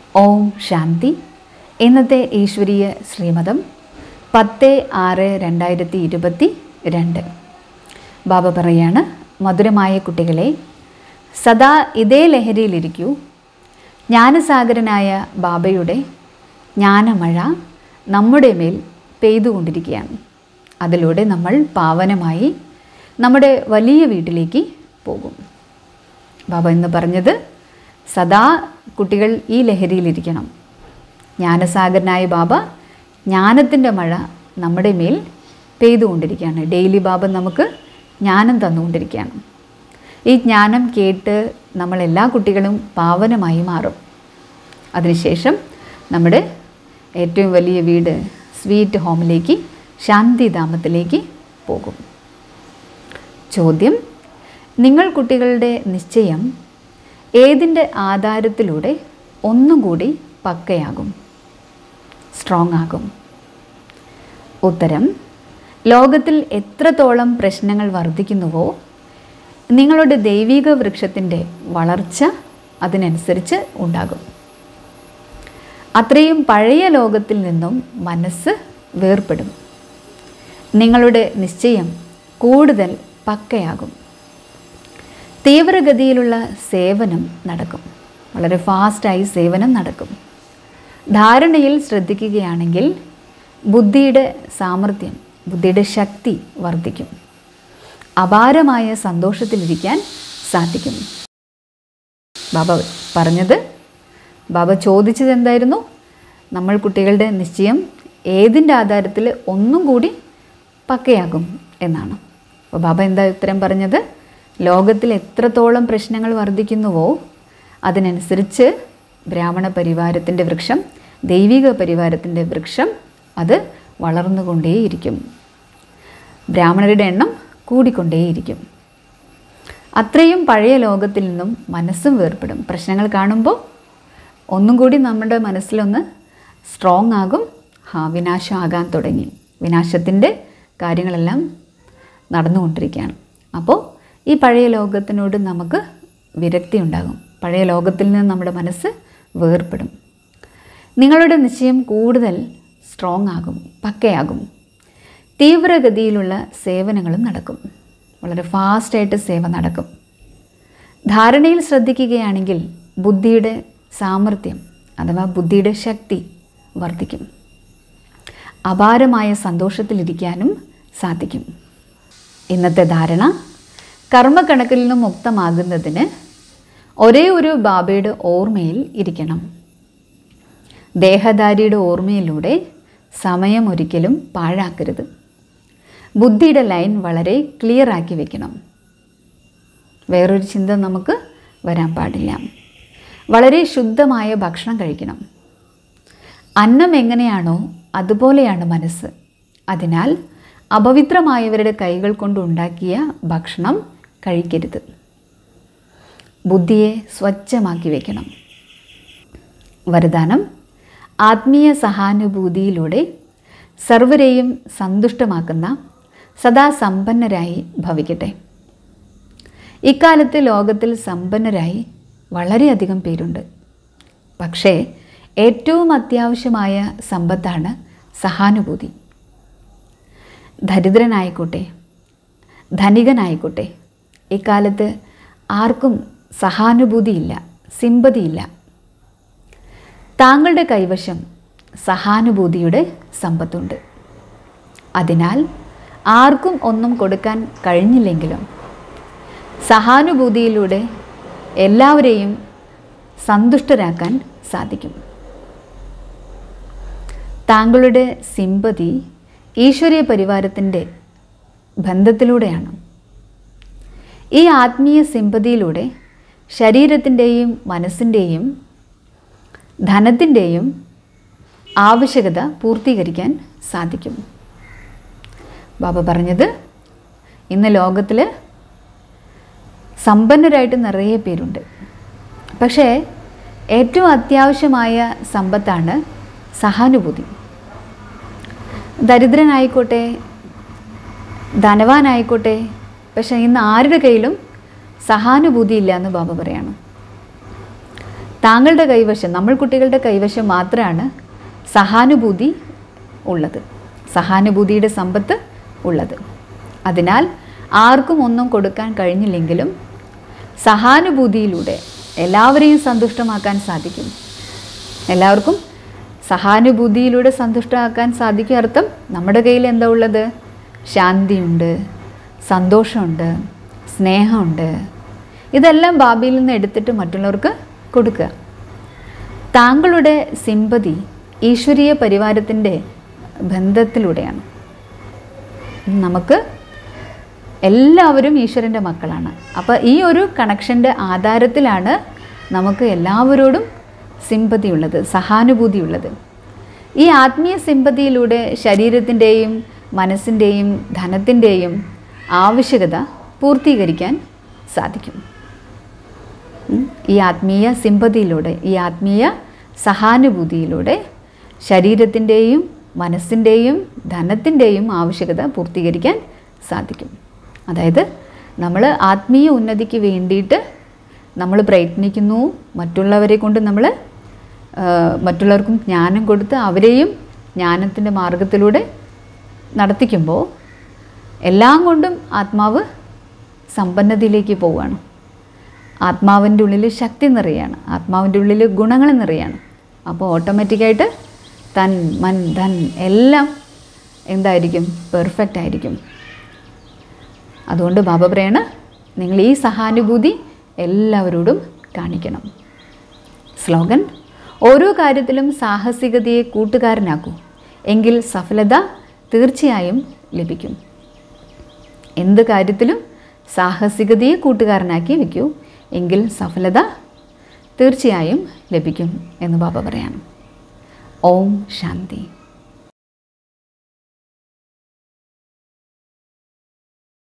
ഓം ശാന്തി ഇന്നത്തെ ഈശ്വരീയ ശ്രീമതം പത്ത് ആറ് രണ്ടായിരത്തി ഇരുപത്തി രണ്ട് ബാബ പറയാണ് മധുരമായ കുട്ടികളെ സദാ ഇതേ ലഹരിയിലിരിക്കൂ ജ്ഞാനസാഗരനായ ബാബയുടെ ജ്ഞാനമഴ നമ്മുടെ മേൽ പെയ്തുകൊണ്ടിരിക്കുകയാണ് അതിലൂടെ നമ്മൾ പാവനമായി നമ്മുടെ വലിയ വീട്ടിലേക്ക് പോകും ബാബ എന്ന് പറഞ്ഞത് സദാ കുട്ടികൾ ഈ ലഹരിയിലിരിക്കണം ജ്ഞാനസാഗരനായ ബാബ ജ്ഞാനത്തിൻ്റെ മഴ നമ്മുടെ മേൽ പെയ്തുകൊണ്ടിരിക്കുകയാണ് ഡെയിലി ബാബ നമുക്ക് ജ്ഞാനം തന്നുകൊണ്ടിരിക്കുകയാണ് ഈ ജ്ഞാനം കേട്ട് നമ്മൾ എല്ലാ കുട്ടികളും പാവനമായി മാറും അതിനുശേഷം നമ്മുടെ ഏറ്റവും വലിയ വീട് സ്വീറ്റ് ഹോമിലേക്ക് ശാന്തിധാമത്തിലേക്ക് പോകും ചോദ്യം നിങ്ങൾ കുട്ടികളുടെ നിശ്ചയം ഏതിൻ്റെ ആധാരത്തിലൂടെ ഒന്നും കൂടി പക്കയാകും സ്ട്രോങ് ആകും ഉത്തരം ലോകത്തിൽ എത്രത്തോളം പ്രശ്നങ്ങൾ വർദ്ധിക്കുന്നുവോ നിങ്ങളുടെ ദൈവിക വൃക്ഷത്തിൻ്റെ വളർച്ച അതിനനുസരിച്ച് ഉണ്ടാകും അത്രയും പഴയ ലോകത്തിൽ നിന്നും മനസ്സ് വേർപെടും നിങ്ങളുടെ നിശ്ചയം കൂടുതൽ പക്കയാകും തീവ്രഗതിയിലുള്ള സേവനം നടക്കും വളരെ ഫാസ്റ്റായി സേവനം നടക്കും ധാരണയിൽ ശ്രദ്ധിക്കുകയാണെങ്കിൽ ബുദ്ധിയുടെ സാമർഥ്യം ബുദ്ധിയുടെ ശക്തി വർദ്ധിക്കും അപാരമായ സന്തോഷത്തിലിരിക്കാൻ സാധിക്കും ബാബ പറഞ്ഞത് ബാബ ചോദിച്ചത് എന്തായിരുന്നു നമ്മൾ കുട്ടികളുടെ നിശ്ചയം ഏതിൻ്റെ ആധാരത്തിൽ ഒന്നും കൂടി പക്കയാകും എന്നാണ് അപ്പോൾ ബാബ എന്താ ഉത്തരം പറഞ്ഞത് ലോകത്തിൽ എത്രത്തോളം പ്രശ്നങ്ങൾ വർദ്ധിക്കുന്നുവോ അതിനനുസരിച്ച് ബ്രാഹ്മണ പരിവാരത്തിൻ്റെ വൃക്ഷം ദൈവിക പരിവാരത്തിൻ്റെ വൃക്ഷം അത് വളർന്നുകൊണ്ടേയിരിക്കും ബ്രാഹ്മണരുടെ എണ്ണം കൂടിക്കൊണ്ടേയിരിക്കും അത്രയും പഴയ ലോകത്തിൽ നിന്നും മനസ്സും വേർപെടും പ്രശ്നങ്ങൾ കാണുമ്പോൾ ഒന്നും കൂടി നമ്മുടെ മനസ്സിലൊന്ന് സ്ട്രോങ് ആകും ഹാ വിനാശമാകാൻ തുടങ്ങി വിനാശത്തിൻ്റെ കാര്യങ്ങളെല്ലാം നടന്നുകൊണ്ടിരിക്കുകയാണ് അപ്പോൾ ഈ പഴയ ലോകത്തിനോട് നമുക്ക് വിരക്തി ഉണ്ടാകും പഴയ ലോകത്തിൽ നിന്ന് നമ്മുടെ മനസ്സ് വേർപെടും നിങ്ങളുടെ നിശ്ചയം കൂടുതൽ സ്ട്രോങ് ആകും പക്കയാകും തീവ്രഗതിയിലുള്ള സേവനങ്ങളും നടക്കും വളരെ ഫാസ്റ്റായിട്ട് സേവ നടക്കും ധാരണയിൽ ശ്രദ്ധിക്കുകയാണെങ്കിൽ ബുദ്ധിയുടെ സാമർഥ്യം അഥവാ ബുദ്ധിയുടെ ശക്തി വർദ്ധിക്കും അപാരമായ സന്തോഷത്തിലിരിക്കാനും സാധിക്കും ഇന്നത്തെ ധാരണ കർമ്മക്കണക്കിൽ നിന്നും മുക്തമാകുന്നതിന് ഒരേ ഒരു ബാബയുടെ ഓർമ്മയിൽ ഇരിക്കണം ദേഹധാരിയുടെ ഓർമ്മയിലൂടെ സമയം ഒരിക്കലും പാഴാക്കരുത് ബുദ്ധിയുടെ ലൈൻ വളരെ ക്ലിയർ ആക്കി വെക്കണം വേറൊരു ചിന്ത നമുക്ക് വരാൻ പാടില്ല വളരെ ശുദ്ധമായ ഭക്ഷണം കഴിക്കണം അന്നം എങ്ങനെയാണോ അതുപോലെയാണ് മനസ്സ് അതിനാൽ അപവിത്രമായവരുടെ കൈകൾ കൊണ്ടുണ്ടാക്കിയ ഭക്ഷണം കഴിക്കരുത് ബുദ്ധിയെ സ്വച്ഛമാക്കി വയ്ക്കണം വരദാനം ആത്മീയ സഹാനുഭൂതിയിലൂടെ സർവരെയും സന്തുഷ്ടമാക്കുന്ന സദാ സമ്പന്നരായി ഭവിക്കട്ടെ ഇക്കാലത്ത് ലോകത്തിൽ സമ്പന്നരായി വളരെയധികം പേരുണ്ട് പക്ഷേ ഏറ്റവും അത്യാവശ്യമായ സമ്പത്താണ് സഹാനുഭൂതി ദരിദ്രനായിക്കോട്ടെ ധനികനായിക്കോട്ടെ ഇക്കാലത്ത് ആർക്കും സഹാനുഭൂതിയില്ല സിമ്പതിയില്ല താങ്കളുടെ കൈവശം സഹാനുഭൂതിയുടെ സമ്പത്തുണ്ട് അതിനാൽ ആർക്കും ഒന്നും കൊടുക്കാൻ കഴിഞ്ഞില്ലെങ്കിലും സഹാനുഭൂതിയിലൂടെ എല്ലാവരെയും സന്തുഷ്ടരാക്കാൻ സാധിക്കും താങ്കളുടെ സിമ്പതി ഈശ്വരീയ പരിവാരത്തിൻ്റെ ബന്ധത്തിലൂടെയാണ് ഈ ആത്മീയ സിമ്പതിയിലൂടെ ശരീരത്തിൻ്റെയും മനസ്സിൻ്റെയും ധനത്തിൻ്റെയും ആവശ്യകത പൂർത്തീകരിക്കാൻ സാധിക്കും ബാബ പറഞ്ഞത് ഇന്ന് ലോകത്തിൽ സമ്പന്നരായിട്ട് നിറയെ പേരുണ്ട് പക്ഷേ ഏറ്റവും അത്യാവശ്യമായ സമ്പത്താണ് സഹാനുഭൂതി ദരിദ്രനായിക്കോട്ടെ ധനവാനായിക്കോട്ടെ പക്ഷേ ഇന്ന് ആരുടെ കയ്യിലും സഹാനുഭൂതി ഇല്ല എന്ന് ബാബ പറയാണ് താങ്കളുടെ കൈവശം നമ്മൾ കുട്ടികളുടെ കൈവശം മാത്രമാണ് സഹാനുഭൂതി ഉള്ളത് സഹാനുഭൂതിയുടെ സമ്പത്ത് ഉള്ളത് അതിനാൽ ആർക്കും ഒന്നും കൊടുക്കാൻ കഴിഞ്ഞില്ലെങ്കിലും സഹാനുഭൂതിയിലൂടെ എല്ലാവരെയും സന്തുഷ്ടമാക്കാൻ സാധിക്കും എല്ലാവർക്കും സഹാനുഭൂതിയിലൂടെ സന്തുഷ്ടമാക്കാൻ സാധിക്കും അർത്ഥം നമ്മുടെ കയ്യിൽ എന്താ ഉള്ളത് ശാന്തിയുണ്ട് സന്തോഷമുണ്ട് സ്നേഹമുണ്ട് ഇതെല്ലാം ബാബിയിൽ നിന്ന് എടുത്തിട്ട് മറ്റുള്ളവർക്ക് കൊടുക്കുക താങ്കളുടെ സിമ്പതി ഈശ്വരീയ പരിവാരത്തിൻ്റെ ബന്ധത്തിലൂടെയാണ് നമുക്ക് എല്ലാവരും ഈശ്വരൻ്റെ മക്കളാണ് അപ്പോൾ ഈ ഒരു കണക്ഷൻ്റെ ആധാരത്തിലാണ് നമുക്ക് എല്ലാവരോടും സിമ്പതിയുള്ളത് സഹാനുഭൂതിയുള്ളത് ഈ ആത്മീയ സിമ്പതിയിലൂടെ ശരീരത്തിൻ്റെയും മനസ്സിൻ്റെയും ധനത്തിൻ്റെയും ആവശ്യകത പൂർത്തീകരിക്കാൻ സാധിക്കും ഉം. ഈ ആത്മീയ സിമ്പതിയിലൂടെ ഈ ആത്മീയ സഹാനുഭൂതിയിലൂടെ ശരീരത്തിൻ്റെയും മനസ്സിൻ്റെയും ധനത്തിൻ്റെയും ആവശ്യകത പൂർത്തീകരിക്കാൻ സാധിക്കും അതായത് നമ്മൾ ആത്മീയ ഉന്നതിക്ക് വേണ്ടിയിട്ട് നമ്മൾ പ്രയത്നിക്കുന്നു മറ്റുള്ളവരെ കൊണ്ട് നമ്മൾ മറ്റുള്ളവർക്കും ജ്ഞാനം കൊടുത്ത് അവരെയും ജ്ഞാനത്തിൻ്റെ മാർഗത്തിലൂടെ നടത്തിക്കുമ്പോൾ എല്ലാം കൊണ്ടും ആത്മാവ് സമ്പന്നതയിലേക്ക് പോവുകയാണ് ആത്മാവിൻ്റെ ഉള്ളിൽ ശക്തി നിറയാണ് ആത്മാവിൻ്റെ ഉള്ളിൽ ഗുണങ്ങൾ നിറയാണ് അപ്പോൾ ഓട്ടോമാറ്റിക്കായിട്ട് തൻ മൻ ധൻ എല്ലാം എന്തായിരിക്കും പെർഫെക്റ്റ് ആയിരിക്കും അതുകൊണ്ട് ബാബ പറയണ നിങ്ങൾ ഈ സഹാനുഭൂതി എല്ലാവരോടും കാണിക്കണം സ്ലോഗൻ ഓരോ കാര്യത്തിലും സാഹസികതയെ കൂട്ടുകാരനാക്കൂ എങ്കിൽ സഫലത തീർച്ചയായും ലഭിക്കും എന്ത് കാര്യത്തിലും സാഹസികതയെ കൂട്ടുകാരനാക്കി വയ്ക്കൂ എങ്കിൽ സഫലത തീർച്ചയായും ലഭിക്കും എന്ന് ബാബ പറയാണ് ഓം ശാന്തി